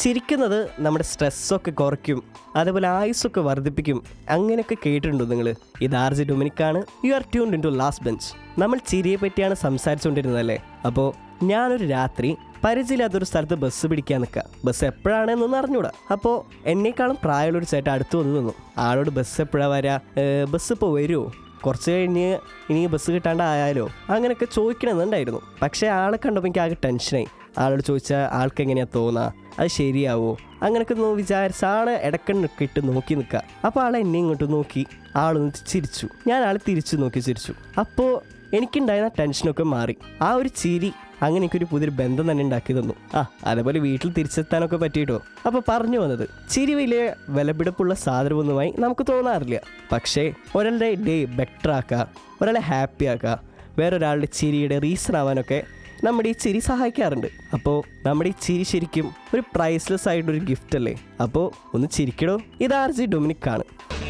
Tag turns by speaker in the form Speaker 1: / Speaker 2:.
Speaker 1: ചിരിക്കുന്നത് നമ്മുടെ സ്ട്രെസ്സൊക്കെ കുറയ്ക്കും അതേപോലെ ആയുസ്സൊക്കെ വർദ്ധിപ്പിക്കും അങ്ങനെയൊക്കെ കേട്ടിട്ടുണ്ടോ നിങ്ങൾ ഇത് ആർ ജി ഡൊമിനിക്കാണ് you are tuned in to last bench നമ്മൾ ചിരിയെ പറ്റിയാണ് സംസാരിച്ചുകൊണ്ടിരുന്നതല്ലേ അപ്പോൾ ഞാനൊരു രാത്രി പരിചയമില്ലാത്തൊരു സ്ഥലത്ത് ബസ് പിടിക്കാൻ നിൽക്കുക ബസ് എപ്പോഴാണെന്നൊന്നും അറിഞ്ഞൂടാ അപ്പോൾ എന്നേക്കാളും പ്രായമുള്ളൊരു ചേട്ടൻ അടുത്ത് വന്ന് നിന്നു ആളോട് ബസ് എപ്പോഴാണ് വരാ ഏർ, ബസ് ഇപ്പോൾ വരുമോ കുറച്ച് കഴിഞ്ഞ് ഇനി ബസ് കിട്ടാണ്ടായാലോ അങ്ങനെയൊക്കെ ചോദിക്കണമെന്നുണ്ടായിരുന്നു പക്ഷേ ആളെ കണ്ടപ്പോൾ എനിക്ക് ആകെ ടെൻഷനായി ആളോട് ചോദിച്ചാൽ ആൾക്ക് എങ്ങനെയാ തോന്നാ അത് ശരിയാവോ അങ്ങനെയൊക്കെ ഒന്ന് വിചാരിച്ച ആളെ ഇടക്കണ്ണൊക്കെ ഇട്ട് നോക്കി നിൽക്കുക അപ്പോൾ ആളെ എന്നെ ഇങ്ങോട്ട് നോക്കി ആളൊന്ന് ചിരിച്ചു ഞാൻ ആളെ തിരിച്ചു നോക്കി ചിരിച്ചു അപ്പോൾ എനിക്കുണ്ടായിരുന്ന ടെൻഷനൊക്കെ മാറി ആ ഒരു ചിരി അങ്ങനെ എനിക്കൊരു പുതിയൊരു ബന്ധം തന്നെ ഉണ്ടാക്കി തന്നു ആ അതേപോലെ വീട്ടിൽ തിരിച്ചെത്താനൊക്കെ പറ്റിയിട്ടോ അപ്പോൾ പറഞ്ഞു വന്നത് ചിരി വലിയ വിലപിടിപ്പുള്ള സാധനമൊന്നുമായി നമുക്ക് തോന്നാറില്ല പക്ഷേ ഒരാളുടെ ഡേ ബെറ്റർ ആക്കുക ഒരാളെ ഹാപ്പി ആക്കുക വേറൊരാളുടെ ചിരിയുടെ റീസൺ ആവാനൊക്കെ നമ്മുടെ ഈ ചിരി സഹായിക്കാറുണ്ട് അപ്പോൾ നമ്മുടെ ഈ ചിരി ശരിക്കും ഒരു പ്രൈസ്ലെസ് ആയിട്ടൊരു ഗിഫ്റ്റ് അല്ലേ അപ്പോൾ ഒന്ന് ചിരിക്കടോ ഇത് ആർ ജി ഡൊമിനിക് ആണ്